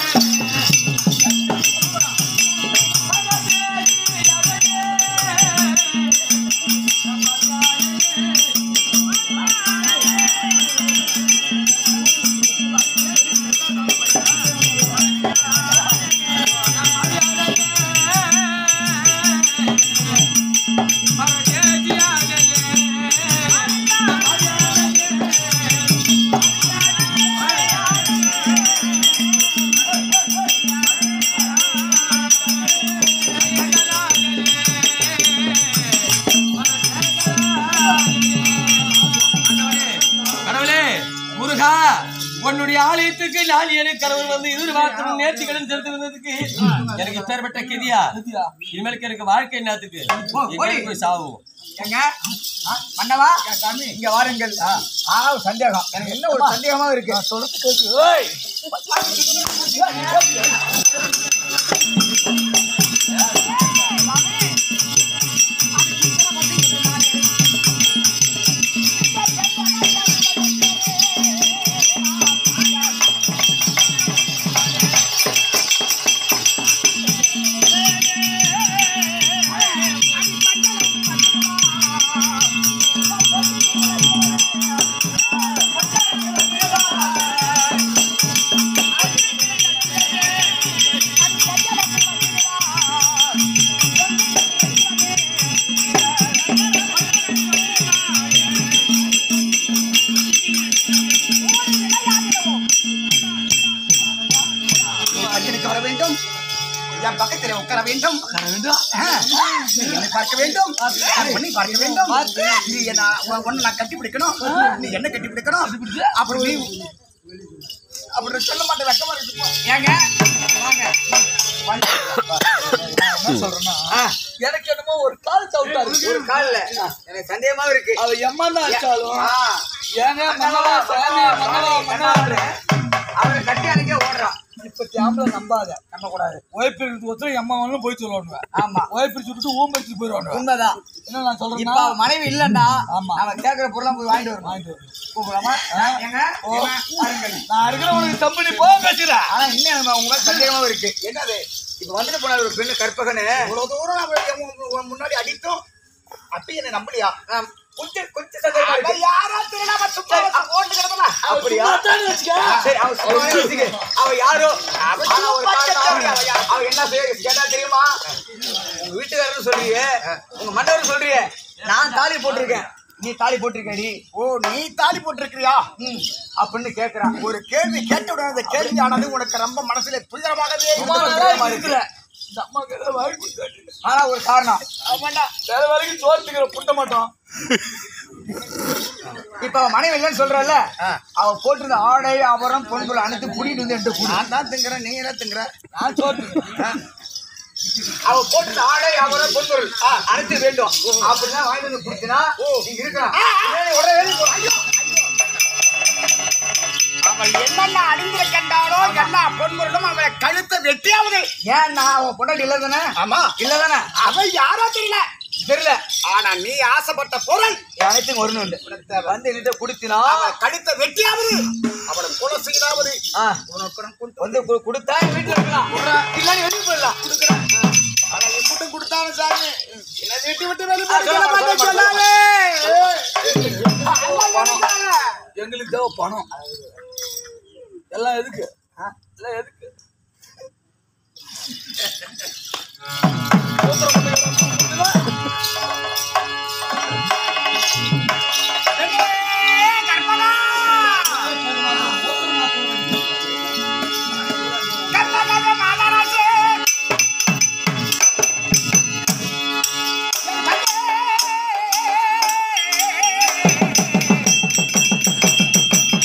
கடவுளே முருகா உன்னுடைய ஆலயத்துக்கு நான் எனக்கு கடவுள் வந்து இது மாத்திரம் நேர்த்திக்கடன் செலுத்தி வந்ததுக்கு எனக்கு பேர்பட்ட கெதியா இனிமேலுக்கு எனக்கு வாழ்க்கை என்னத்துக்கு எங்கேயாவது போய் சாவும் ஏங்க ஆ, மன்னவா இங்க வாருங்கள் ஆ ஒரு சந்தேகம் எனக்கு என்ன ஒரு சந்தேகமா இருக்கு சொல்லுறது கேக்கு ஓய் நீ பஞ்சனுக்கு வர வேண்டும் என் பக்கத்தில் உட்கார வேண்டும் ஆ, நீ என்னை பார்க்க வேண்டும் நான் உன்னை பார்க்க வேண்டும் நீ என்ன உன்னை நான் கட்டி பிடிக்கணும் நீ என்ன கட்டி பிடிக்கணும் அப்புறம் நீ அப்படி சொல்ல மாட்டேன் வெக்கமா இருக்கு ஏங்க வாங்க என்ன சொல்றேன்னா எனக்கு என்னமோ ஒரு கால் சவுட்டா இருக்கு ஒரு கால்ல எனக்கு சந்தேகமா இருக்கு அவ எம்மா தான் அடிச்சாலும் ஆ, ஏங்க மன்னவா சாமி மன்னவா மன்னவா அவரை கட்டி அன்னைக்கே ஓடுறான் இப்ப கேம்ல நம்பாத நம்ப கூடாது ஒய்ஃப் இருக்கிறது ஒருத்தர் எம்மா வேணும் போய் சொல்லுவாங்க ஆமா ஒய்ஃப் சுட்டு ஊம்படிச்சு போயிடுவாங்க உண்மைதான் என்ன நான் இப்ப சொல்றேன்னா அவ மனைவி இல்லன்னா ஆமா. அவன் கேக்குற பொருளாம் போய் வாங்கிட்டு வரணும் வாங்கிட்டு வரணும். கூப்பிடலாமா ஏங்க ஏங்க, பாருங்கள் நான் இருக்கிற உனக்கு தம்பி நீ போ பேசுறேன் ஆனா இன்னும் எனக்கு உங்க மேல சந்தேகமா இருக்கு என்னது இப்ப வந்துட்டு போன ஒரு பெண்ணு கற்பகனு இவ்வளவு தூரம் நான் உன் உன் முன்னாடி அடித்தோம் அப்படி என்ன நம்பலையா நான் கொஞ்சம் கொஞ்சம் சந்தேகமா அவ இருக்கு யாரோ தெரியாம சும்மா ஓட்டு கிடப்பா அப்படியா வச்சுக்க சரி அவ சும்மாவே வச்சுக்க. அவ யாரோ அவ ஆனா ஒரு சும்மா காரணம் கேட்டா அவ யார்? அவ என்ன செய்ய கேட்டா தெரியுமா உங்க வீட்டுக்காரன்னு சொல்றீங்க உங்க மண்டவர் சொல்றீங்க நான் தாலி போட்டிருக்கேன் நீ தாலி போட்டிருக்கடி ஓ நீ தாலி போட்டிருக்கிறியா ம் அப்படின்னு கேக்குறான் ஒரு கேள்வி கேட்ட உடனே அந்த கேள்வி ஆனது உனக்கு ரொம்ப மனசுல துயரமாகவே சும்மா இருந்தது. நல்லா இருக்கிற இந்த அம்மா கிட்ட வாங்கி கொடுத்தாரு ஆனா ஒரு காரணம் ஆமாண்டா வேற வரைக்கும் சோறு திங்கிற புட்ட மாட்டோம் இப்ப அவ மனைவி இல்லைன்னு சொல்றல அவ போட்டிருந்த ஆடை ஆபரம் பொன்பொருள் அனைத்து புடிட்டு வந்து என்கிட்ட கொடு நான் தான் திங்குறேன் நீ என்ன திங்குற நான் சோறு திங்கிறேன். அவ போட்டிருந்த ஆடை ஆபரம் பொன்பொருள் அனைத்து வேண்டும் அப்படின்னா வாங்கிட்டு வந்து கொடுத்தினா நீங்க இருக்கலாம் இல்லைன்னா உடனே வெளிய போ. ஐயோ அவள் என்னென்ன அடிந்திர கண்டாலோ எல்லா பொன்முருளும் அவளை கழுத்தை வெட்டியாவது ஏன் நான் அவன் பொண்டாட்டி இல்ல தானே ஆமா இல்ல தானே அவள் யாரோ தெரியல தெரியல ஆனா நீ ஆசைப்பட்ட பொருள் அனைத்தும் ஒண்ணு உண்டு வந்து என்கிட்ட கொடுத்தினா அவள் கழுத்தை வெட்டியாவது அவளை கொலை செய்யாவது ஆ, உனக்கு நான் கொண்டு வந்து கு- கொடுத்தா என் வீட்டுல இருக்கலாம் இல்ல நீ வெளியே போயிடலாம் கொடுக்குறேன் ஆனா எம்பிட்டும் கொடுத்தாலும் சாமி என்ன வீட்டு விட்டு வெளியே ஆ, சொல்ல மாட்டேன், சொல்ல சொல்லாமே எங்களுக்கு தேவை பணம் எல்லாம் எதுக்கு எல்லாம் எதுக்கு கற்பகா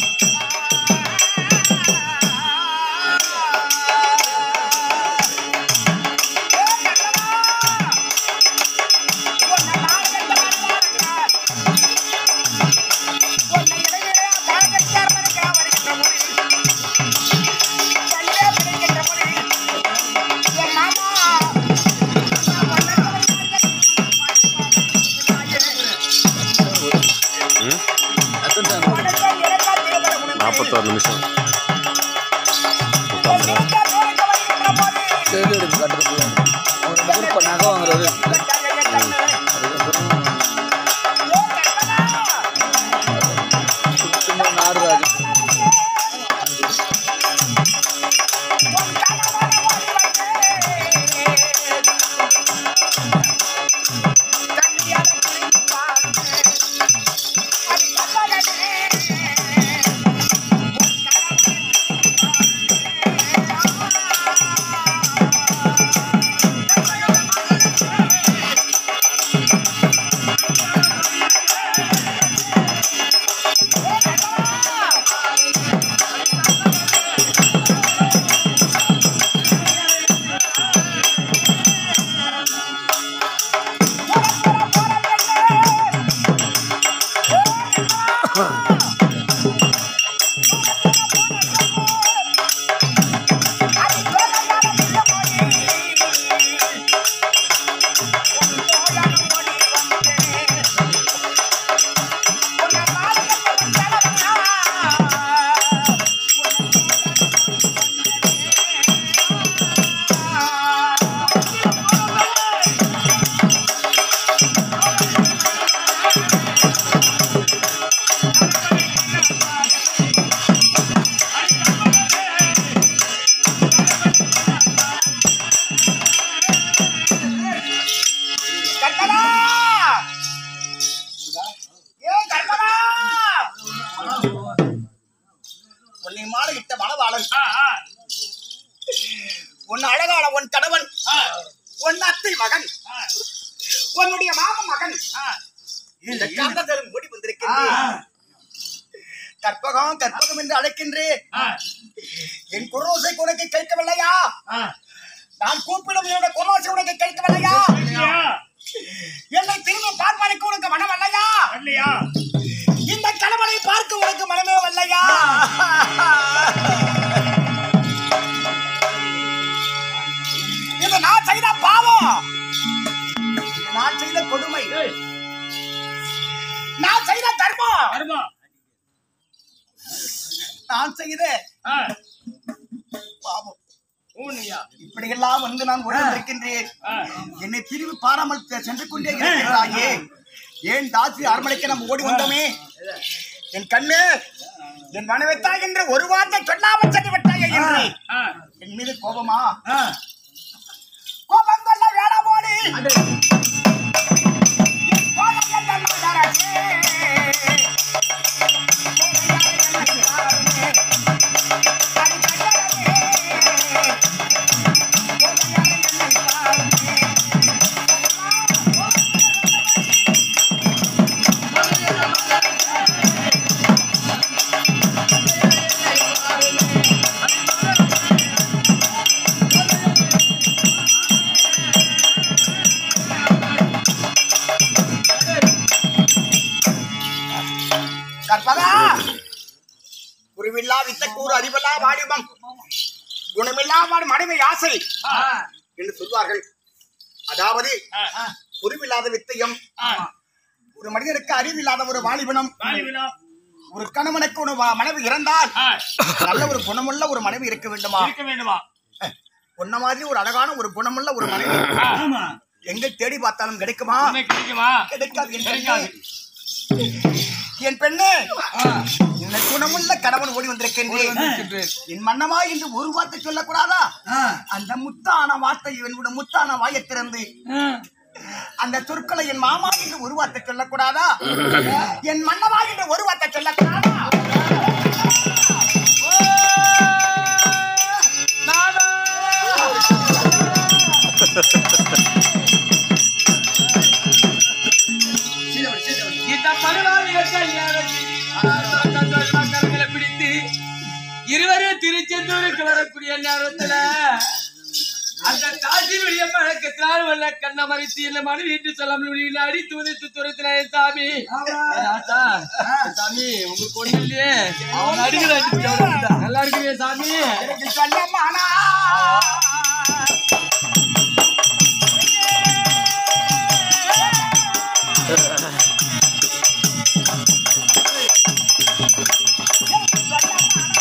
ஒரு நிமிஷம் செடி எடுத்து கட்டுறதுக்குள்ள அவங்க ரெண்டு பேரும் இப்ப நகை வாங்குறாரு அதுக்கப்புறம் சும்மா நாடுறாரு கற்பனா ஏ கற்பனா உன்னை மாலை இட்ட மணவாளன் உன் அழகான உன் கணவன் உன் அத்தை மகன் உன்னுடைய மாமன் மகன் இந்த காந்ததரும் முடி வந்திருக்கின்றேன் கற்பகம் கற்பகம் என்று அழைக்கின்றேன் என் குரோசை உனக்கு கேட்கவில்லையா நான் கூப்பிடும் என்னுடைய குரோசை உனக்கு கேட்கவில்லையா என்னை திரும்ப பார்ப்பதற்கு உனக்கு மனம் அல்லையா இல்லையா இந்த கணவனை பார்க்க உனக்கு மனமே வரலையா இது நான் செய்த பாவம் இது நான் செய்த கொடுமை நான் செய்த தர்மம் வருமா நான் செய்த பாவம் ஊனியா இப்படியெல்லாம் வந்து நான் உணர்ந்திருக்கின்றேன் என்னை பிரிவு பாராமல் செ- சென்று கொண்டே இருக்கிறாயே ஏன் தாசி அரண்மனைக்கு நம்ம ஓடி வந்தோமே என் கண்ணு என் மனைவித்தா என்று ஒரு வார்த்தை சொல்லாமல் சென்று விட்டாயே என்று என் மீது கோபமா கோபம் கொள்ள வேணாமோடி கோபம் என்ற நாடரசே. அடி கண்டரசே. கற்பகா குருவில்லா வித்தக்கூறு அறிவில்லா வாடிபம் குணமில்லா வாடி மனைவி ஆசை என்று சொல்வார்கள் அதாவது குருவில்லாத வித்தையும் ஒரு மனிதனுக்கு அறிவில்லாத ஒரு வாலிபனம் வாலிபனா ஒரு கணவனுக்கு ஒரு வ- மனைவி இறந்தால் நல்ல ஒரு குணமுள்ள ஒரு மனைவி இருக்க வேண்டுமா இருக்க வேண்டுமா உன்ன மாதிரி ஒரு அழகான ஒரு குணமுள்ள ஒரு மனைவி எங்க தேடி பார்த்தாலும் கிடைக்குமா உண்மை கிடைக்குமா கிடைக்காது என் கிடைக்காது. பெண்ணே. என் பெண்ணே இந்த குணமுள்ள கணவன் ஓடி வந்திருக்கின்றேன் என் மன்னமா என்று ஒரு வார்த்தை சொல்லக்கூடாதா அந்த முத்தான வார்த்தை என்னோட முத்தான வாயை திறந்து அந்த சொற்களை என் மாமா என்று ஒரு வார்த்தை சொல்லக்கூடாதா என் மன்னவா என்று ஒரு வார்த்தை சொல்லக்கூடாதா இந்த பருவாவிகள் கல்யாணங்களை பிடித்து இருவரும் திருச்செந்தூருக்கு வரக்கூடிய நேரத்துல அந்த தாசினுடைய பழக்கத்தினால் உள்ள கண்ண மறைத்து என்ன மனைவி என்று சொல்ல முடியல அடித்து உதைத்து துரத்தின சாமி ராசா, சாமி உங்களுக்கு ஒண்ணு இல்லையே அவன் அடிக்கிறான் நல்லா இருக்கிறியா சாமி எனக்கு சொல்லமானா சொல்லமானா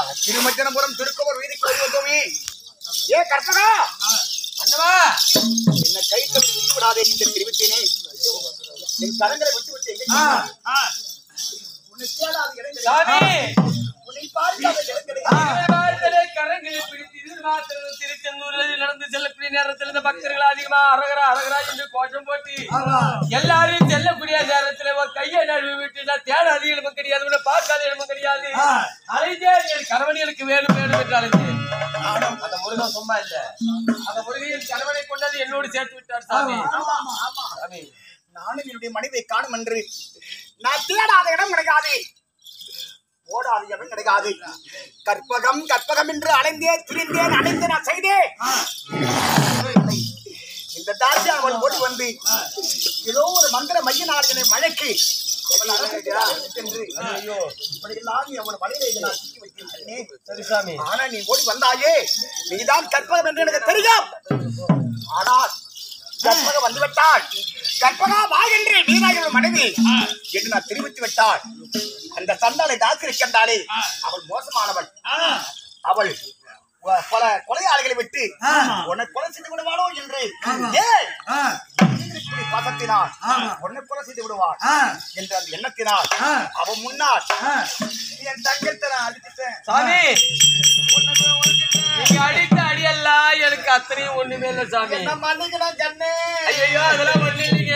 திருமச்சனபுரம் திருக்கோவர் வீதிக்கு ஓடி வந்தோமே ஏ கற்பகா அண்ணவா என்ன கை தப்பி விட்டு விடாதே என்று தெரிவித்தேனே என் கரங்களை விட்டு விட்டு எங்கே உன்னை தேடாத இடம் கிடையாது. சாமி உன்னை பார்க்காத இடம் கிடையாது. வாழ்தலை கரங்களை பிடித்து திருமாத்திரம் திருச்செந்தூரில் நடந்து செல்லக்கூடிய நேரத்தில் இந்த பக்தர்கள் அதிகமா அரகரா அரகரா என்று கோஷம் போட்டு எல்லாரையும் செல்லக்கூடிய நேரத்தில் ஒரு கையை நழுவி விட்டு நான் தேட அதிக இடமும் கிடையாது உன்னை பார்க்காத இடமும் கிடையாது அழைத்தே என் கணவன் எனக்கு வேணும் வேணும் என்று அழைத்தேன் அந்த முருகன் சும்மா இல்ல அந்த முருகையின் கணவனை கொண்டது என்னோடு சேர்த்து விட்டார் சாமி ஆமா, ஆமா, ஆமா. சாமி நானும் என்னுடைய மனைவியை காணும் என்று நான் தேடாத இடம் கிடையாது ஓடாத இடம் கிடையாது கற்பகம் கற்பகம் என்று அலைந்தேன் திரிந்தேன் அடைந்து நான் செய்தேன் இந்த தாசி அவள் ஓடி வந்து ஏதோ ஒரு மந்திர மைய நாடுகளை மழைக்கு அவள் அழைத்து சென்று இப்படியெல்லாம் நீ அவள் வலையில நான் சிக்கி வைக்கிறேன் சரி சாமி ஆனா நீ ஓடி வந்தாயே நீதான் கற்பகம் என்று எனக்கு தெரியும் ஆனால் கற்பகம் வந்து விட்டாள் கற்பகா வா என்று நீராக மனைவி என்று நான் தெரிவித்து விட்டாள் அந்த சண்டாளை தாக்கிருக்கின்றாளே அவள் மோசமானவள் அவள் வ- பல கொலையாளிகளை விட்டு உன்னை கொலை செய்து விடுவாளோ என்று ஏன் இருக்கக்கூடிய பாசத்தினால் உன்னை கொலை செய்து விடுவாள் என்ற அந்த எண்ணத்தினால் அவன் முன்னால் என் தங்கத்தை நான் அடிச்சுட்டேன் சாமி நீங்க அடித்த அடியெல்லாம் எனக்கு அத்தனையும் ஒண்ணுமே இல்ல சாமி என்ன மன்னிக்கணும் கண்ணே ஐயோ அதெல்லாம் ஒண்ணு இல்லைங்க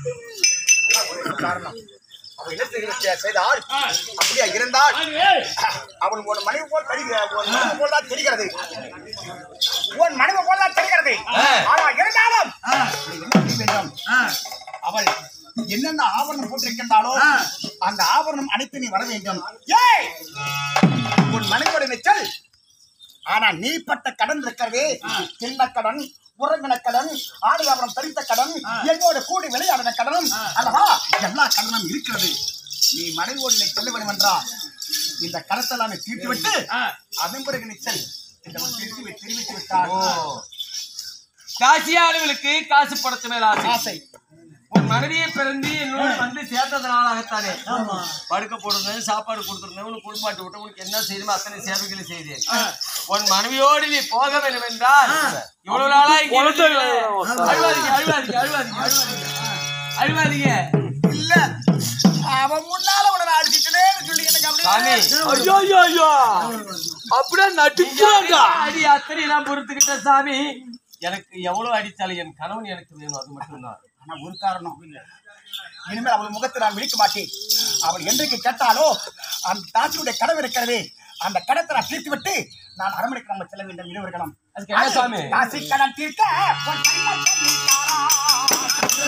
காரணம் அவள் என்ன செய்ய- செய்தாள் அப்படியா இருந்தால் அவள் உன் மனைவி போல் தெரிகிறது உன் மனைவி போல் தான் தெரிகிறது உன் மனைவி போல் தான் தெரிகிறது ஆனா இருந்தாலும் நீ என்ன செய்ய வேண்டும் அவள் என்னென்ன ஆபரணம் போட்டிருக்கின்றாலோ அந்த ஆபரணம் அனைத்து நீ வர வேண்டும் ஏய் உன் மனைவியோட நிச்சல் ஆனா நீ பட்ட கடன் இருக்கிறதே தின்ன கடன் உறங்கின கடன் ஆடியாபுரம் தரித்த கடன் என்னோட கூடி விளையாடின கடனும் அல்லவா எல்லா கடனும் இருக்கிறது நீ மனைவியோடு நீ செல்ல வேண்டும் என்றா இந்த கடத்தெல்லாம் நீ தீர்த்து விட்டு அதன் பிறகு நிச்சல் திருப்பி தெரிவித்து விட்டார் காசியானவர்களுக்கு காசு படத்து மேல ஆசை ஆசை உன் மனைவியை பிறந்து என்னோட வந்து சேர்த்ததுனாலாகத்தானே படுக்க போடுறது சாப்பாடு கொடுத்துருந்தேன் உனக்கு குளிப்பாட்டி விட்டு உனக்கு என்ன செய்யணுமோ அத்தனை சேவைகளை செய்தேன் உன் மனைவியோடு நீ போக வேண்டும் என்றால் இவ்வளவு நாளா இங்க இருந்தீங்களே. அழுவாதீங்க அழுவாதீங்க அழுவாதீங்க அழுவாதீங்க அழுவாதீங்க இல்ல அவன் முன்னால உடனே அடிச்சுட்டே சொல்லி எனக்கு சாமி அப்படியே ஐயோ ஐயோ ஐயோ அப்படியே நட்டுக்கிறாங்க அடி அத்தனை நான் பொறுத்துக்கிட்ட சாமி எனக்கு எவ்வளவு அடித்தாலும் என் கணவன் எனக்கு வேணும் அது மட்டும்தான் ஆனா ஒரு காரணம் இனிமேல் அவள் முகத்தை நான் விழிக்க மாட்டேன் அவள் என்றைக்கு கேட்டாலோ அந்த தாசியுடைய கடவு இருக்கிறது அந்த கடத்தை நான் தீர்த்து விட்டு நான் அரண்மனைக்கு நம்ம செல்ல வேண்டும் இருவர்களும் அதுக்கு என்ன சாமி தாசி கடன் தீர்க்க உன் கையில் சொல்லித்தாரா.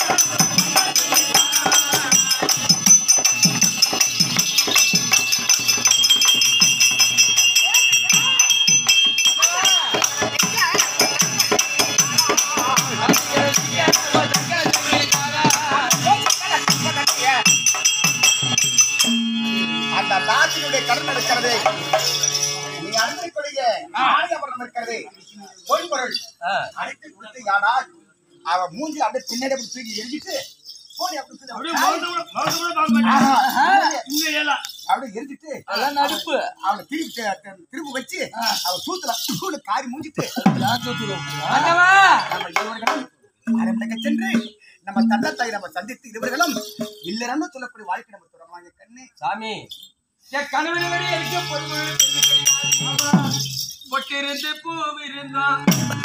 அந்த தாசியுடைய கடன் இருக்கிறது நீ அரண்மனைக்குரிய ஆலயபுரம் இருக்கிறது பொய் பொருள் அனைத்து கொடுத்து யானால் அவ மூஞ்சி அப்படியே பின்னாடி அப்படி தூக்கி எரிஞ்சிட்டு போடி அப்படி தூக்கி அப்படியே அப்படியே மௌனமா- மௌனமா பார்க்க மாட்டேன். ஆஹா. இந்த ஏலம். அப்படியே எரிஞ்சிட்டு நடுப்பு அவளை திருப்பி திரும்ப வச்சு அவ சூத்துல சூடு காரி மூஞ்சிட்டு அண்ணவா நம்ம இருவர்களும் அரண்மனைக்கு சென்று நம்ம தன்னத்தை நம்ம சந்தித்து இருவர்களும் இல்லறன்னு சொல்லக்கூடிய வாழ்க்கை நம்ம தொடர்வாங்க கண்ணு சாமி என் கணவனை விட எனக்கு பொறுப்பு பொட்டிருந்து பூவிருந்தான்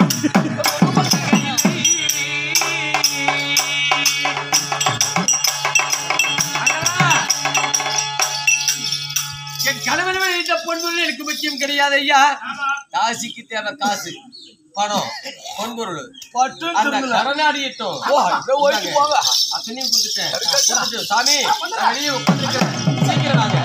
அண்ணா, என் கணவனை விட இந்த பொன்பொருள் எனக்கு முக்கியம் கிடையாது ஐயா காசிக்கு தேவை காசு பணம் பொன்பொருள் அந்த கரநாடியட்டும் அத்தனையும் கொடுத்துட்டேன் கொடுத்துட்டு, சாமி நான் வெளியே உட்காந்துருக்கிறேன் சீக்கிரம் வாங்க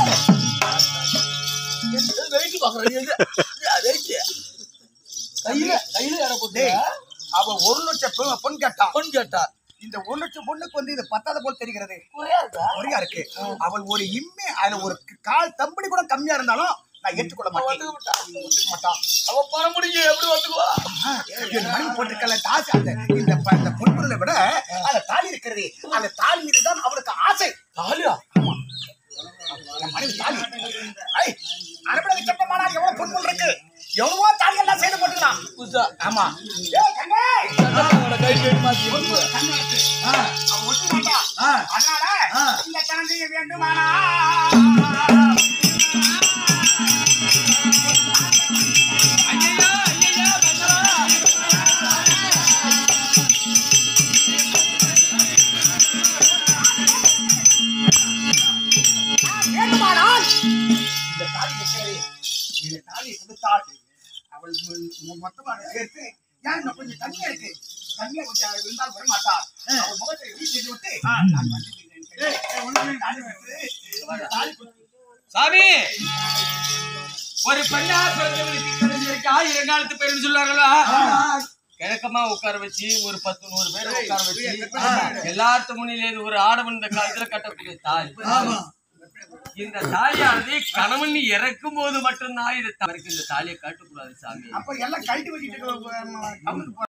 கையில கையில இட போட்டு அவ ஒரு லட்சம் பொ- பொன் கேட்டா பொன் கேட்டா இந்த ஒரு லட்சம் பொண்ணுக்கு வந்து இது பத்தாத போல் தெரிகிறது குறையா இருக்கு அவள் ஒரு இம்மே அதுல ஒரு கால் தம்படி கூட கம்மியா இருந்தாலும் நான் ஏற்றுக்கொள்ள மாட்டேன் ஒத்துக்க மாட்டான் அவ பண முடியும் எப்படி வந்துக்குவா என் மனைவி போட்டிருக்கல தாசி அந்த இந்த ப- இந்த பொன்பொருளை விட அந்த தாலி இருக்கிறது அந்த தாலி மீது தான் அவளுக்கு ஆசை தாலியா என் மனைவி தாலி ஐ, அறுபது கட்டமானால் எவ்வளவு பொருள் இருக்கு எவ்வளவோ தாலி எல்லாம் செய்து போட்டுக்கலாம் புதுசா ஆமா ஏய் கண்ணே அவனோட கை கட்டி மாத்தி கண்ணு இருக்கு. அவன் ஒட்டு மாட்டான். ஆ. அதனால ஆ. இந்த சாந்தியை வேண்டுமானா ஐயையோ, ஐயையோ, மங்களா. வேண்டுமானால் இந்த தாலி இருக்கிறதே இந்த தாலியை கொடுத்தால் அவள் மு- மு- மொத்தமாக சேர்த்து ஏன் இன்னும் கொஞ்சம் தண்ணியா இருக்கு தண்ணியா கொஞ்சம் இருந்தால் வர மாட்டாள் அவள் முகத்தை வீசி விட்டு நான் வந்து விடுகிறேன். ஏய், ஏய், ஒண்ணுமே தாலி வைத்து, இந்த தாலி கொடுத்து சாமி ஒரு பெண்ணா பிறந்தவளுக்கு கிடைச்சவருக்கு ஆயிரம் காலத்து பேருன்னு சொல்லுவாங்களா கிழக்கமா உட்கார வச்சு ஒரு பத்து நூறு பேரை உட்கார வச்சு எல்லாத்து முன்னிலே ஒரு ஆடவன் இந்த காலத்துல கட்டக்கூடிய தாலி இந்த தாலியானது கணவன் இறக்கும் போது மட்டும்தான் இதை தவிர்க்க இந்த தாலியை கட்டக்கூடாது சாமி அப்ப எல்லாம் கழட்டி வச்சுட்டு கவுந்து